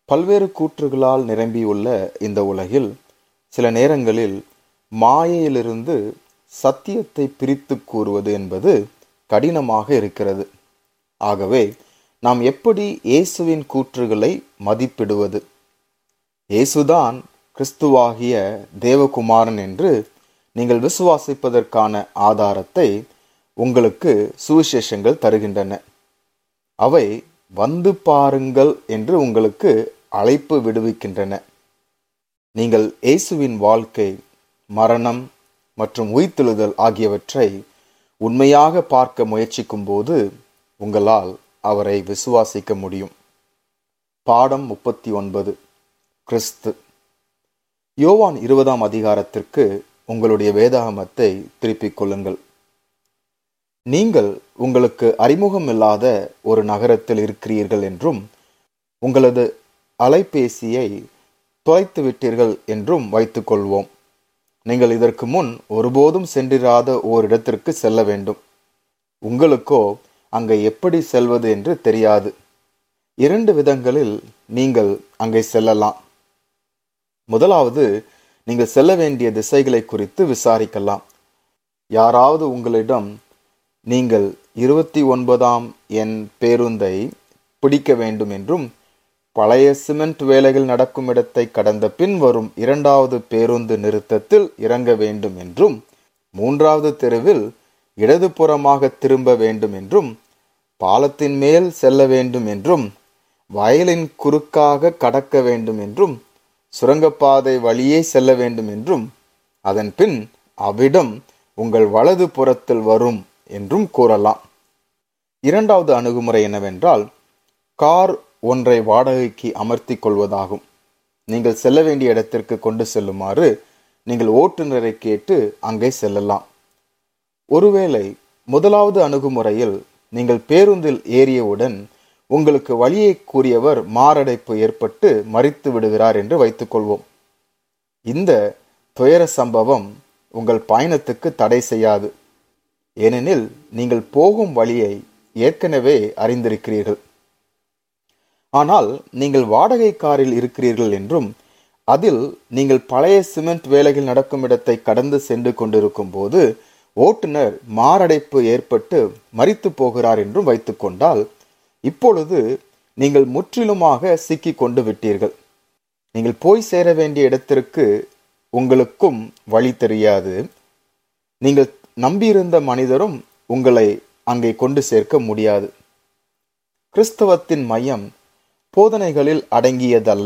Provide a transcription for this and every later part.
பல்வேறு கூற்றுகளால் நிரம்பியுள்ள இந்த உலகில் சில நேரங்களில் மாயையிலிருந்து சத்தியத்தை பிரித்து கூறுவது என்பது கடினமாக இருக்கிறது ஆகவே நாம் எப்படி இயேசுவின் கூற்றுகளை மதிப்பிடுவது இயேசுதான் கிறிஸ்துவாகிய தேவகுமாரன் என்று நீங்கள் விசுவாசிப்பதற்கான ஆதாரத்தை உங்களுக்கு சுவிசேஷங்கள் தருகின்றன அவை வந்து பாருங்கள் என்று உங்களுக்கு அழைப்பு விடுவிக்கின்றன நீங்கள் இயேசுவின் வாழ்க்கை மரணம் மற்றும் உயிர்த்தெழுதல் ஆகியவற்றை உண்மையாக பார்க்க முயற்சிக்கும் போது உங்களால் அவரை விசுவாசிக்க முடியும் பாடம் முப்பத்தி ஒன்பது கிறிஸ்து யோவான் இருபதாம் அதிகாரத்திற்கு உங்களுடைய வேதாகமத்தை திருப்பிக் கொள்ளுங்கள் நீங்கள் உங்களுக்கு அறிமுகமில்லாத ஒரு நகரத்தில் இருக்கிறீர்கள் என்றும் உங்களது அலைபேசியை தொலைத்து விட்டீர்கள் என்றும் வைத்துக்கொள்வோம் நீங்கள் இதற்கு முன் ஒருபோதும் சென்றிராத ஓரிடத்திற்கு செல்ல வேண்டும் உங்களுக்கோ அங்கே எப்படி செல்வது என்று தெரியாது இரண்டு விதங்களில் நீங்கள் அங்கே செல்லலாம் முதலாவது நீங்கள் செல்ல வேண்டிய திசைகளை குறித்து விசாரிக்கலாம் யாராவது உங்களிடம் நீங்கள் இருபத்தி ஒன்பதாம் எண் பேருந்தை பிடிக்க வேண்டும் என்றும் பழைய சிமெண்ட் வேலைகள் நடக்கும் இடத்தை கடந்த பின் வரும் இரண்டாவது பேருந்து நிறுத்தத்தில் இறங்க வேண்டும் என்றும் மூன்றாவது தெருவில் இடதுபுறமாக திரும்ப வேண்டும் என்றும் பாலத்தின் மேல் செல்ல வேண்டும் என்றும் வயலின் குறுக்காக கடக்க வேண்டும் என்றும் சுரங்கப்பாதை வழியே செல்ல வேண்டும் என்றும் அதன் பின் அவ்விடம் உங்கள் வலது புறத்தில் வரும் என்றும் கூறலாம் இரண்டாவது அணுகுமுறை என்னவென்றால் கார் ஒன்றை வாடகைக்கு அமர்த்தி கொள்வதாகும் நீங்கள் செல்ல வேண்டிய இடத்திற்கு கொண்டு செல்லுமாறு நீங்கள் ஓட்டுநரை கேட்டு அங்கே செல்லலாம் ஒருவேளை முதலாவது அணுகுமுறையில் நீங்கள் பேருந்தில் ஏறியவுடன் உங்களுக்கு வழியை கூறியவர் மாரடைப்பு ஏற்பட்டு மறித்து விடுகிறார் என்று வைத்துக்கொள்வோம் இந்த துயர சம்பவம் உங்கள் பயணத்துக்கு தடை செய்யாது ஏனெனில் நீங்கள் போகும் வழியை ஏற்கனவே அறிந்திருக்கிறீர்கள் ஆனால் நீங்கள் வாடகை காரில் இருக்கிறீர்கள் என்றும் அதில் நீங்கள் பழைய சிமெண்ட் வேலைகள் நடக்கும் இடத்தை கடந்து சென்று கொண்டிருக்கும் போது ஓட்டுநர் மாரடைப்பு ஏற்பட்டு மறித்து போகிறார் என்றும் வைத்துக்கொண்டால் இப்பொழுது நீங்கள் முற்றிலுமாக சிக்கி கொண்டு விட்டீர்கள் நீங்கள் போய் சேர வேண்டிய இடத்திற்கு உங்களுக்கும் வழி தெரியாது நீங்கள் நம்பியிருந்த மனிதரும் உங்களை அங்கே கொண்டு சேர்க்க முடியாது கிறிஸ்தவத்தின் மையம் போதனைகளில் அடங்கியதல்ல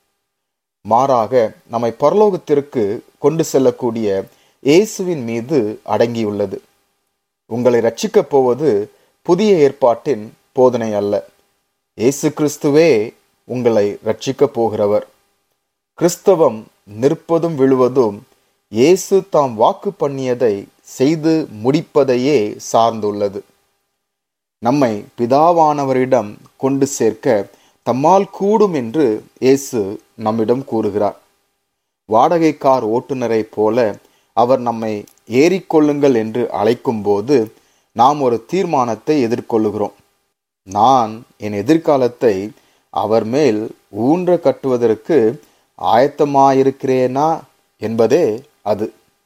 மாறாக நம்மை பரலோகத்திற்கு கொண்டு செல்லக்கூடிய இயேசுவின் மீது அடங்கியுள்ளது உங்களை ரட்சிக்கப் போவது புதிய ஏற்பாட்டின் போதனை அல்ல இயேசு கிறிஸ்துவே உங்களை ரட்சிக்கப் போகிறவர் கிறிஸ்தவம் நிற்பதும் விழுவதும் இயேசு தாம் வாக்கு பண்ணியதை செய்து முடிப்பதையே சார்ந்துள்ளது நம்மை பிதாவானவரிடம் கொண்டு சேர்க்க தம்மால் கூடும் என்று இயேசு நம்மிடம் கூறுகிறார் வாடகை கார் ஓட்டுநரைப் போல அவர் நம்மை ஏறிக்கொள்ளுங்கள் என்று அழைக்கும் போது நாம் ஒரு தீர்மானத்தை எதிர்கொள்ளுகிறோம் நான் என் எதிர்காலத்தை அவர் மேல் ஊன்ற கட்டுவதற்கு ஆயத்தமாயிருக்கிறேனா என்பதே அது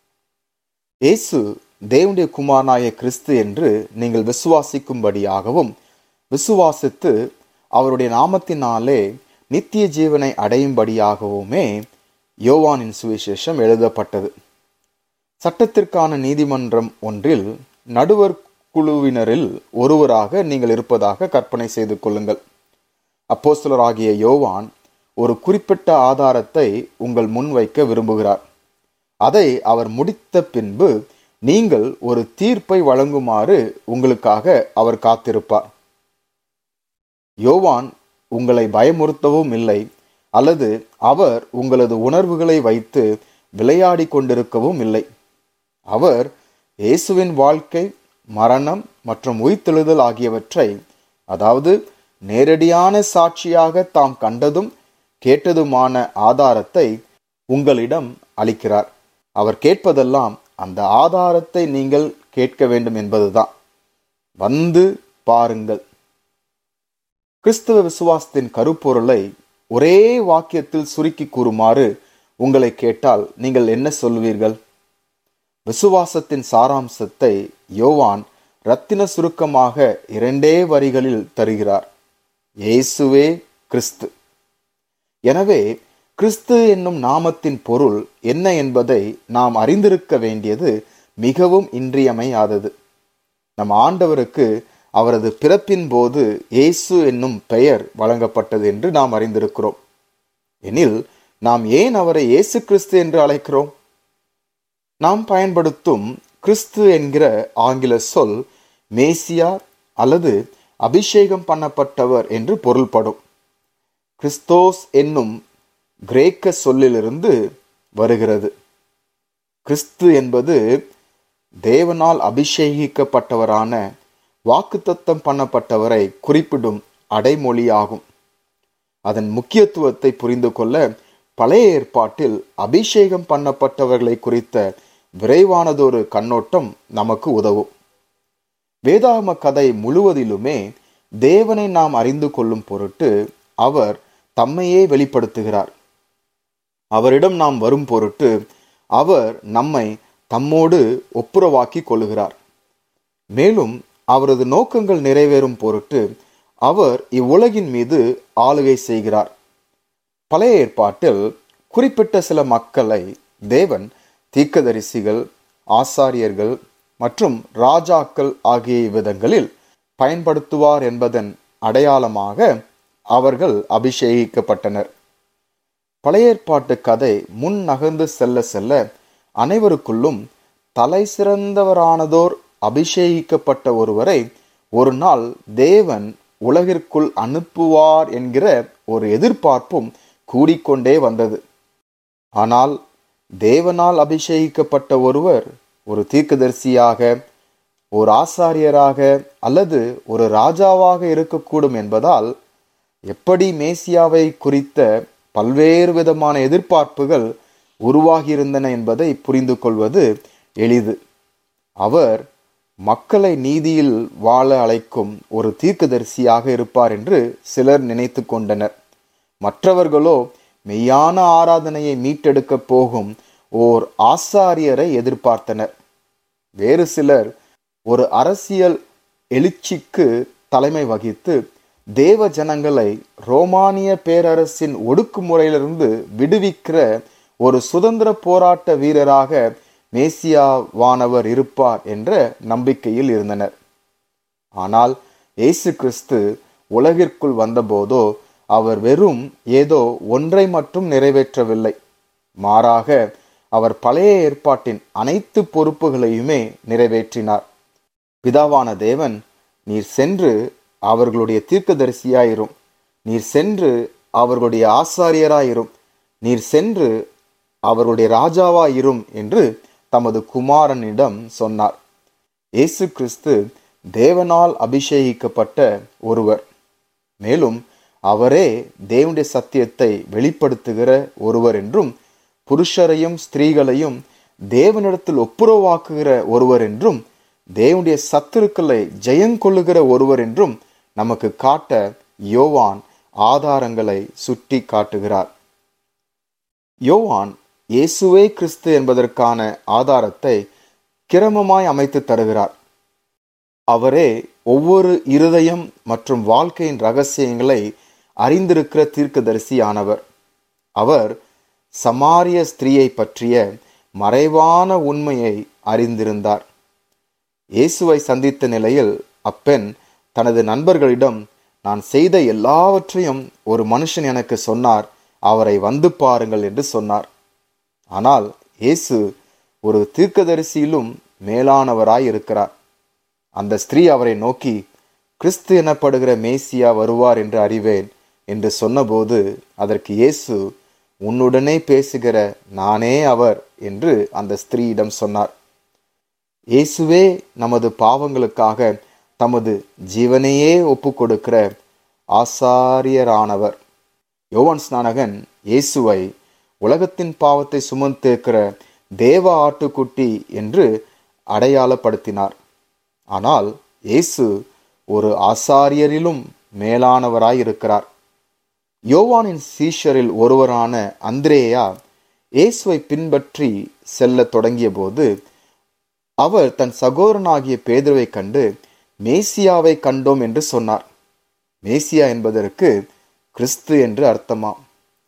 இயேசு தேவனுடைய குமாரனாய கிறிஸ்து என்று நீங்கள் விசுவாசிக்கும்படியாகவும் விசுவாசித்து அவருடைய நாமத்தினாலே நித்திய ஜீவனை அடையும்படியாகவுமே யோவானின் சுவிசேஷம் எழுதப்பட்டது சட்டத்திற்கான நீதிமன்றம் ஒன்றில் நடுவர் குழுவினரில் ஒருவராக நீங்கள் இருப்பதாக கற்பனை செய்து கொள்ளுங்கள் அப்போஸ்தலராகிய யோவான் ஒரு குறிப்பிட்ட ஆதாரத்தை உங்கள் முன்வைக்க விரும்புகிறார் அதை அவர் முடித்த பின்பு நீங்கள் ஒரு தீர்ப்பை வழங்குமாறு உங்களுக்காக அவர் காத்திருப்பார் யோவான் உங்களை பயமுறுத்தவும் இல்லை அல்லது அவர் உங்களது உணர்வுகளை வைத்து விளையாடி கொண்டிருக்கவும் இல்லை அவர் இயேசுவின் வாழ்க்கை மரணம் மற்றும் உயிர்த்தெழுதல் ஆகியவற்றை அதாவது நேரடியான சாட்சியாக தாம் கண்டதும் கேட்டதுமான ஆதாரத்தை உங்களிடம் அளிக்கிறார் அவர் கேட்பதெல்லாம் அந்த ஆதாரத்தை நீங்கள் கேட்க வேண்டும் என்பதுதான் வந்து பாருங்கள் கிறிஸ்தவ விசுவாசத்தின் கருப்பொருளை ஒரே வாக்கியத்தில் சுருக்கி கூறுமாறு உங்களை கேட்டால் நீங்கள் என்ன சொல்வீர்கள் விசுவாசத்தின் சாராம்சத்தை யோவான் ரத்தின சுருக்கமாக இரண்டே வரிகளில் தருகிறார் இயேசுவே கிறிஸ்து எனவே கிறிஸ்து என்னும் நாமத்தின் பொருள் என்ன என்பதை நாம் அறிந்திருக்க வேண்டியது மிகவும் இன்றியமையாதது நம் ஆண்டவருக்கு அவரது பிறப்பின் போது இயேசு என்னும் பெயர் வழங்கப்பட்டது என்று நாம் அறிந்திருக்கிறோம் எனில் நாம் ஏன் அவரை இயேசு கிறிஸ்து என்று அழைக்கிறோம் நாம் பயன்படுத்தும் கிறிஸ்து என்கிற ஆங்கில சொல் மேசியா அல்லது அபிஷேகம் பண்ணப்பட்டவர் என்று பொருள்படும் கிறிஸ்தோஸ் என்னும் கிரேக்க சொல்லிலிருந்து வருகிறது கிறிஸ்து என்பது தேவனால் அபிஷேகிக்கப்பட்டவரான வாக்குத்தத்தம் பண்ணப்பட்டவரை குறிப்பிடும் அடைமொழியாகும் அதன் முக்கியத்துவத்தை புரிந்து கொள்ள பழைய ஏற்பாட்டில் அபிஷேகம் பண்ணப்பட்டவர்களை குறித்த விரைவானதொரு கண்ணோட்டம் நமக்கு உதவும் வேதாகம கதை முழுவதிலுமே தேவனை நாம் அறிந்து கொள்ளும் பொருட்டு அவர் தம்மையே வெளிப்படுத்துகிறார் அவரிடம் நாம் வரும் பொருட்டு அவர் நம்மை தம்மோடு ஒப்புரவாக்கி கொள்ளுகிறார் மேலும் அவரது நோக்கங்கள் நிறைவேறும் பொருட்டு அவர் இவ்வுலகின் மீது ஆளுகை செய்கிறார் பழைய ஏற்பாட்டில் குறிப்பிட்ட சில மக்களை தேவன் தீர்க்கதரிசிகள் ஆசாரியர்கள் மற்றும் ராஜாக்கள் ஆகிய விதங்களில் பயன்படுத்துவார் என்பதன் அடையாளமாக அவர்கள் அபிஷேகிக்கப்பட்டனர் பழைய ஏற்பாட்டு கதை முன் நகர்ந்து செல்ல செல்ல அனைவருக்குள்ளும் தலை சிறந்தவரானதோர் அபிஷேகிக்கப்பட்ட ஒருவரை ஒரு நாள் தேவன் உலகிற்குள் அனுப்புவார் என்கிற ஒரு எதிர்பார்ப்பும் கூடிக்கொண்டே வந்தது ஆனால் தேவனால் அபிஷேகிக்கப்பட்ட ஒருவர் ஒரு தீர்க்கதரிசியாக ஒரு ஆசாரியராக அல்லது ஒரு ராஜாவாக இருக்கக்கூடும் என்பதால் எப்படி மேசியாவை குறித்த பல்வேறு விதமான எதிர்பார்ப்புகள் உருவாகியிருந்தன என்பதை புரிந்து கொள்வது எளிது அவர் மக்களை நீதியில் வாழ அழைக்கும் ஒரு தீர்க்கதரிசியாக இருப்பார் என்று சிலர் நினைத்து கொண்டனர் மற்றவர்களோ மெய்யான ஆராதனையை மீட்டெடுக்கப் போகும் ஓர் ஆசாரியரை எதிர்பார்த்தனர் வேறு சிலர் ஒரு அரசியல் எழுச்சிக்கு தலைமை வகித்து தேவ ஜனங்களை ரோமானிய பேரரசின் ஒடுக்குமுறையிலிருந்து விடுவிக்கிற ஒரு சுதந்திர போராட்ட வீரராக மேசியாவானவர் இருப்பார் என்ற நம்பிக்கையில் இருந்தனர் ஆனால் இயேசு கிறிஸ்து உலகிற்குள் வந்தபோதோ அவர் வெறும் ஏதோ ஒன்றை மட்டும் நிறைவேற்றவில்லை மாறாக அவர் பழைய ஏற்பாட்டின் அனைத்து பொறுப்புகளையுமே நிறைவேற்றினார் பிதாவான தேவன் நீர் சென்று அவர்களுடைய தீர்க்கதரிசியாயிரும் நீர் சென்று அவர்களுடைய ஆசாரியராயிரும் நீர் சென்று அவர்களுடைய ராஜாவாயிரும் என்று தமது குமாரனிடம் சொன்னார் இயேசு கிறிஸ்து தேவனால் அபிஷேகிக்கப்பட்ட ஒருவர் மேலும் அவரே தேவனுடைய சத்தியத்தை வெளிப்படுத்துகிற ஒருவர் என்றும் புருஷரையும் ஸ்திரீகளையும் தேவனிடத்தில் ஒப்புரவாக்குகிற ஒருவர் என்றும் தேவனுடைய சத்துருக்களை ஜெயங்கொள்ளுகிற ஒருவர் என்றும் நமக்கு காட்ட யோவான் ஆதாரங்களை சுட்டி காட்டுகிறார் யோவான் இயேசுவே கிறிஸ்து என்பதற்கான ஆதாரத்தை கிரமமாய் அமைத்து தருகிறார் அவரே ஒவ்வொரு இருதயம் மற்றும் வாழ்க்கையின் ரகசியங்களை அறிந்திருக்கிற தீர்க்கதரிசியானவர் அவர் சமாரிய ஸ்திரீயை பற்றிய மறைவான உண்மையை அறிந்திருந்தார் இயேசுவை சந்தித்த நிலையில் அப்பெண் தனது நண்பர்களிடம் நான் செய்த எல்லாவற்றையும் ஒரு மனுஷன் எனக்கு சொன்னார் அவரை வந்து பாருங்கள் என்று சொன்னார் ஆனால் இயேசு ஒரு தீர்க்கதரிசியிலும் மேலானவராய் இருக்கிறார் அந்த ஸ்திரீ அவரை நோக்கி கிறிஸ்து எனப்படுகிற மேசியா வருவார் என்று அறிவேன் என்று சொன்னபோது அதற்கு இயேசு உன்னுடனே பேசுகிற நானே அவர் என்று அந்த ஸ்திரீயிடம் சொன்னார் இயேசுவே நமது பாவங்களுக்காக தமது ஜீவனையே ஒப்பு கொடுக்கிற ஆசாரியரானவர் யோவான் ஸ்நானகன் இயேசுவை உலகத்தின் பாவத்தை சுமந்திருக்கிற தேவ ஆட்டுக்குட்டி என்று அடையாளப்படுத்தினார் ஆனால் இயேசு ஒரு ஆசாரியரிலும் மேலானவராய் இருக்கிறார் யோவானின் சீஷரில் ஒருவரான அந்திரேயா இயேசுவை பின்பற்றி செல்லத் தொடங்கியபோது அவர் தன் சகோதரனாகிய பேதுருவை கண்டு மேசியாவை கண்டோம் என்று சொன்னார் மேசியா என்பதற்கு கிறிஸ்து என்று அர்த்தமாம்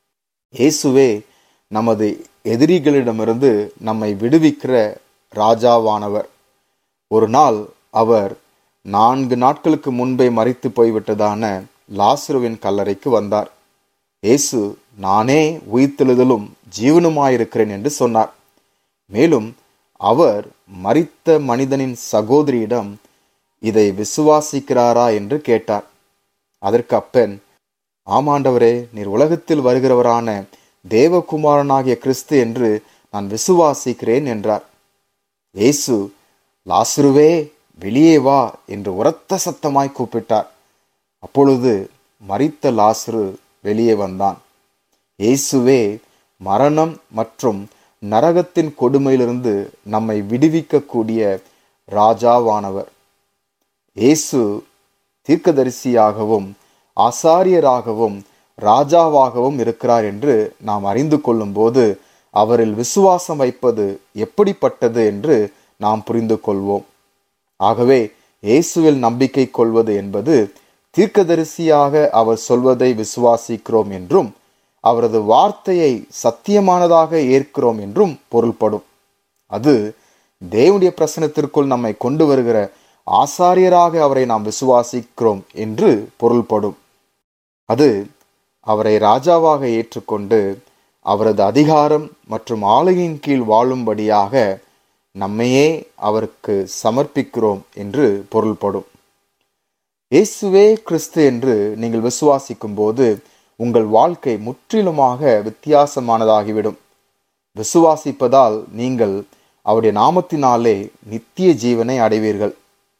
இயேசுவே நமது எதிரிகளிடமிருந்து நம்மை விடுவிக்கிற ராஜாவானவர் ஒரு நாள் அவர் நான்கு நாட்களுக்கு முன்பே மறித்து போய்விட்டதான லாசுருவின் கல்லறைக்கு வந்தார் இயேசு நானே உயிர்த்தெழுதலும் ஜீவனுமாயிருக்கிறேன் என்று சொன்னார் மேலும் அவர் மரித்த மனிதனின் சகோதரியிடம் இதை விசுவாசிக்கிறாரா என்று கேட்டார் அதற்கு அப்பன் ஆமாண்டவரே நீர் உலகத்தில் வருகிறவரான தேவகுமாரனாகிய கிறிஸ்து என்று நான் விசுவாசிக்கிறேன் என்றார் இயேசு லாசுருவே வெளியே வா என்று உரத்த சத்தமாய் கூப்பிட்டார் அப்பொழுது மரித்த லாசுரு வெளியே வந்தான் இயேசுவே மரணம் மற்றும் நரகத்தின் கொடுமையிலிருந்து நம்மை விடுவிக்கக்கூடிய ராஜாவானவர் இயேசு தீர்க்கதரிசியாகவும் ஆசாரியராகவும் ராஜாவாகவும் இருக்கிறார் என்று நாம் அறிந்து கொள்ளும்போது அவரில் விசுவாசம் வைப்பது எப்படிப்பட்டது என்று நாம் புரிந்து கொள்வோம் ஆகவே இயேசுவில் நம்பிக்கை கொள்வது என்பது தீர்க்கதரிசியாக அவர் சொல்வதை விசுவாசிக்கிறோம் என்றும் அவரது வார்த்தையை சத்தியமானதாக ஏற்கிறோம் என்றும் பொருள்படும் அது தேவனுடைய பிரசனத்திற்குள் நம்மை கொண்டு வருகிற ஆசாரியராக அவரை நாம் விசுவாசிக்கிறோம் என்று பொருள்படும் அது அவரை ராஜாவாக ஏற்றுக்கொண்டு அவரது அதிகாரம் மற்றும் ஆளுகையின் கீழ் வாழும்படியாக நம்மையே அவருக்கு சமர்ப்பிக்கிறோம் என்று பொருள்படும் இயேசுவே கிறிஸ்து என்று நீங்கள் விசுவாசிக்கும் போது உங்கள் வாழ்க்கை முற்றிலுமாக வித்தியாசமானதாகிவிடும் விசுவாசிப்பதால் நீங்கள் அவருடைய நாமத்தினாலே நித்திய ஜீவனை அடைவீர்கள்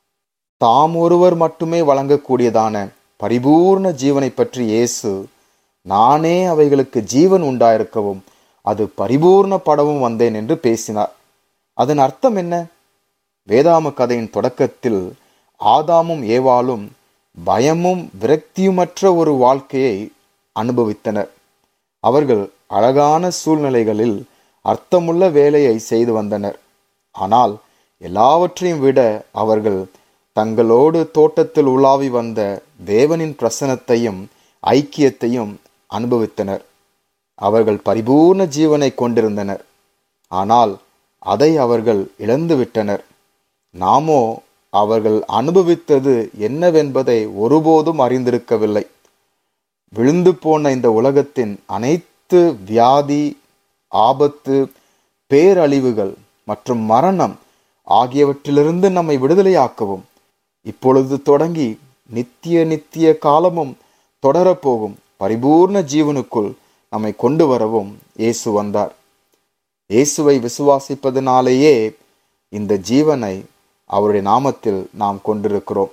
தாம் ஒருவர் மட்டுமே வழங்கக்கூடியதான பரிபூர்ண ஜீவனை பற்றி இயேசு நானே அவைகளுக்கு ஜீவன் உண்டாயிருக்கவும் அது பரிபூர்ணப்படவும் வந்தேன் என்று பேசினார் அதன் அர்த்தம் என்ன வேதாம கதையின் தொடக்கத்தில் ஆதாமும் ஏவாளும் பயமும் விரக்தியுமற்ற ஒரு வாழ்க்கையை அனுபவித்தனர் அவர்கள் அழகான சூழ்நிலைகளில் அர்த்தமுள்ள வேலையை செய்து வந்தனர் ஆனால் எல்லாவற்றையும் விட அவர்கள் தங்களோடு தோட்டத்தில் உலாவி வந்த தேவனின் பிரசனத்தையும் ஐக்கியத்தையும் அனுபவித்தனர் அவர்கள் பரிபூர்ண ஜீவனை கொண்டிருந்தனர் ஆனால் அதை அவர்கள் இழந்துவிட்டனர் நாமோ அவர்கள் அனுபவித்தது என்னவென்பதை ஒருபோதும் அறிந்திருக்கவில்லை விழுந்து போன இந்த உலகத்தின் அனைத்து வியாதி ஆபத்து பேரழிவுகள் மற்றும் மரணம் ஆகியவற்றிலிருந்து நம்மை விடுதலையாக்கவும் இப்பொழுது தொடங்கி நித்திய நித்திய காலமும் தொடரப்போகும் பரிபூர்ண ஜீவனுக்குள் நம்மை கொண்டு வரவும் இயேசு வந்தார் இயேசுவை விசுவாசிப்பதனாலேயே இந்த ஜீவனை அவருடைய நாமத்தில் நாம் கொண்டிருக்கிறோம்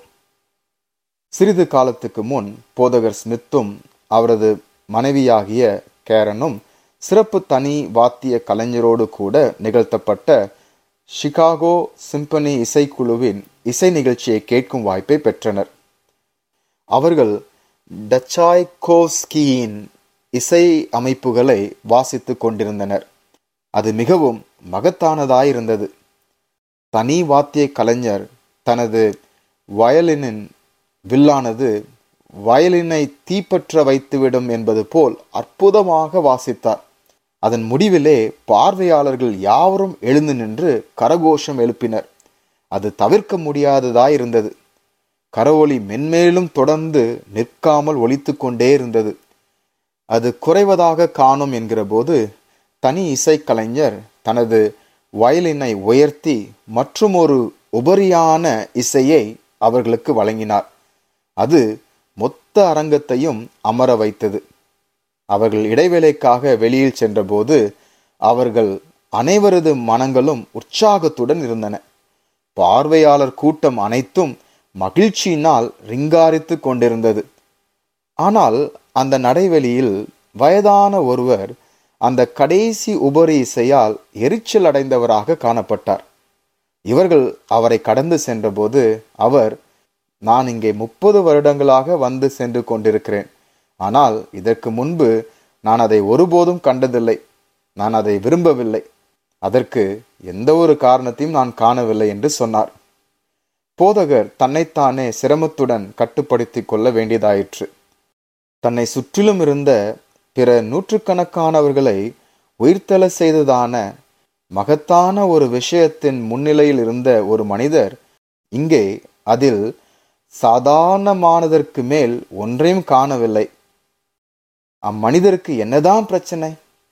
சிறிது காலத்துக்கு முன் போதகர் ஸ்மித்தும் அவரது மனைவியாகிய கேரனும் சிறப்பு தனி வாத்திய கலைஞரோடு கூட நிகழ்த்தப்பட்ட சிகாகோ சிம்பனி இசைக்குழுவின் இசை நிகழ்ச்சியை கேட்கும் வாய்ப்பை பெற்றனர் அவர்கள் டச்சாய்கோஸ்கியின் இசை அமைப்புகளை வாசித்துக் கொண்டிருந்தனர் அது மிகவும் மகத்தானதாயிருந்தது தனி வாத்திய கலைஞர் தனது வயலினின் வில்லானது வயலினை தீப்பற்ற வைத்துவிடும் என்பது போல் அற்புதமாக வாசித்தார் அதன் முடிவிலே பார்வையாளர்கள் யாவரும் எழுந்து நின்று கரகோஷம் எழுப்பினர் அது தவிர்க்க முடியாததாயிருந்தது கரவொலி மென்மேலும் தொடர்ந்து நிற்காமல் ஒலித்து கொண்டே இருந்தது அது குறைவதாக காணும் என்கிற போது தனி இசைக்கலைஞர் தனது வயலினை உயர்த்தி மற்றும் ஒரு உபரியான இசையை அவர்களுக்கு வழங்கினார் அது மொத்த அரங்கத்தையும் அமர வைத்தது அவர்கள் இடைவேளைக்காக வெளியில் சென்றபோது அவர்கள் அனைவரது மனங்களும் உற்சாகத்துடன் இருந்தன பார்வையாளர் கூட்டம் அனைத்தும் மகிழ்ச்சியினால் ரிங்காரித்து கொண்டிருந்தது ஆனால் அந்த நடைவெளியில் வயதான ஒருவர் அந்த கடைசி உபரி இசையால் எரிச்சல் அடைந்தவராக காணப்பட்டார் இவர்கள் அவரை கடந்து சென்றபோது அவர் நான் இங்கே முப்பது வருடங்களாக வந்து சென்று கொண்டிருக்கிறேன் ஆனால் இதற்கு முன்பு நான் அதை ஒருபோதும் கண்டதில்லை நான் அதை விரும்பவில்லை அதற்கு எந்த ஒரு காரணத்தையும் நான் காணவில்லை என்று சொன்னார் போதகர் தன்னைத்தானே சிரமத்துடன் கட்டுப்படுத்திக் கொள்ள வேண்டியதாயிற்று தன்னை சுற்றிலும் இருந்த பிற நூற்றுக்கணக்கானவர்களை உயிர்த்தெழ செய்ததான மகத்தான ஒரு விஷயத்தின் முன்னிலையில் இருந்த ஒரு மனிதர் இங்கே அதில் சாதாரணமானதற்கு மேல் ஒன்றையும் காணவில்லை அம்மனிதருக்கு என்னதான் பிரச்சனை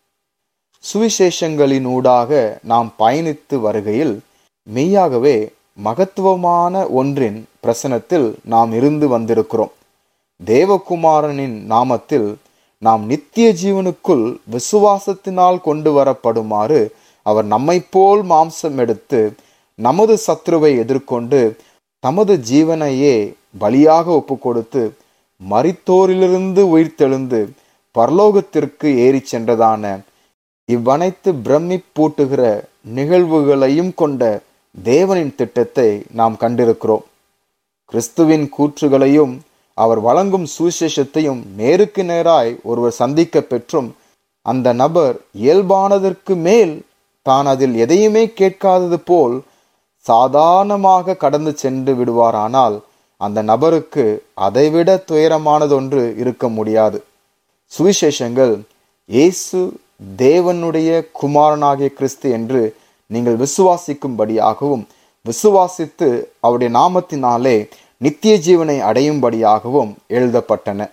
சுவிசேஷங்களினூடாக நாம் பயணித்து வருகையில் மெய்யாகவே மகத்துவமான ஒன்றின் பிரசனத்தில் நாம் இருந்து வந்திருக்கிறோம் தேவகுமாரனின் நாமத்தில் நாம் நித்திய ஜீவனுக்குள் விசுவாசத்தினால் கொண்டு வரப்படுமாறு அவர் நம்மை போல் மாம்சம் எடுத்து நமது சத்ருவை எதிர்கொண்டு தமது ஜீவனையே பலியாக ஒப்பு கொடுத்து மரித்தோரிலிருந்து உயிர்த்தெழுந்து பரலோகத்திற்கு ஏறி சென்றதான இவ்வனைத்து பிரமிப்பூட்டுகிற நிகழ்வுகளையும் கொண்ட தேவனின் திட்டத்தை நாம் கண்டிருக்கிறோம் கிறிஸ்துவின் கூற்றுகளையும் அவர் வழங்கும் சுவிசேஷத்தையும் நேருக்கு நேராய் ஒருவர் சந்திக்க பெற்றும் அந்த நபர் இயல்பானதற்கு மேல் தான் அதில் எதையுமே கேட்காதது போல் சாதாரணமாக கடந்து சென்று விடுவாரானால் அந்த நபருக்கு அதைவிட துயரமானதொன்று இருக்க முடியாது சுவிசேஷங்கள் இயேசு தேவனுடைய குமாரனாகிய கிறிஸ்து என்று நீங்கள் விசுவாசிக்கும்படியாகவும் விசுவாசித்து அவருடைய நாமத்தினாலே நித்திய ஜீவனை அடையும்படியாகவும் எழுதப்பட்டன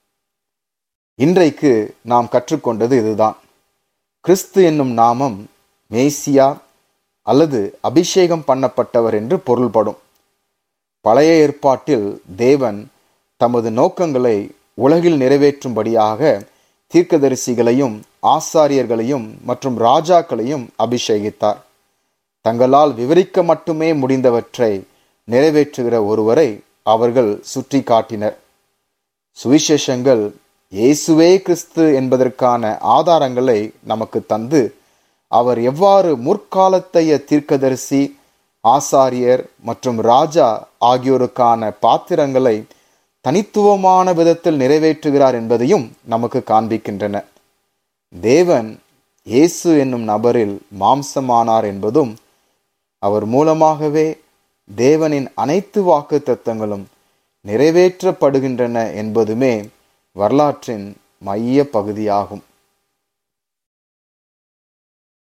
இன்றைக்கு நாம் கற்றுக்கொண்டது இதுதான் கிறிஸ்து என்னும் நாமம் மேசியா அல்லது அபிஷேகம் பண்ணப்பட்டவர் என்று பொருள்படும் பழைய ஏற்பாட்டில் தேவன் தமது நோக்கங்களை உலகில் நிறைவேற்றும்படியாக தீர்க்கதரிசிகளையும் ஆசாரியர்களையும் மற்றும் ராஜாக்களையும் அபிஷேகித்தார் தங்களால் விவரிக்க மட்டுமே முடிந்தவற்றை நிறைவேற்றுகிற ஒருவரை அவர்கள் சுற்றி காட்டினர் சுவிசேஷங்கள் இயேசுவே கிறிஸ்து என்பதற்கான ஆதாரங்களை நமக்கு தந்து அவர் எவ்வாறு முற்காலத்தைய தீர்க்கதரிசி ஆசாரியர் மற்றும் ராஜா ஆகியோருக்கான பாத்திரங்களை தனித்துவமான விதத்தில் நிறைவேற்றுகிறார் என்பதையும் நமக்கு காண்பிக்கின்றன தேவன் இயேசு என்னும் நபரில் மாம்சமானார் என்பதும் அவர் மூலமாகவே தேவனின் அனைத்து வாக்கு தத்தங்களும் நிறைவேற்றப்படுகின்றன என்பதுமே வரலாற்றின் மைய பகுதியாகும்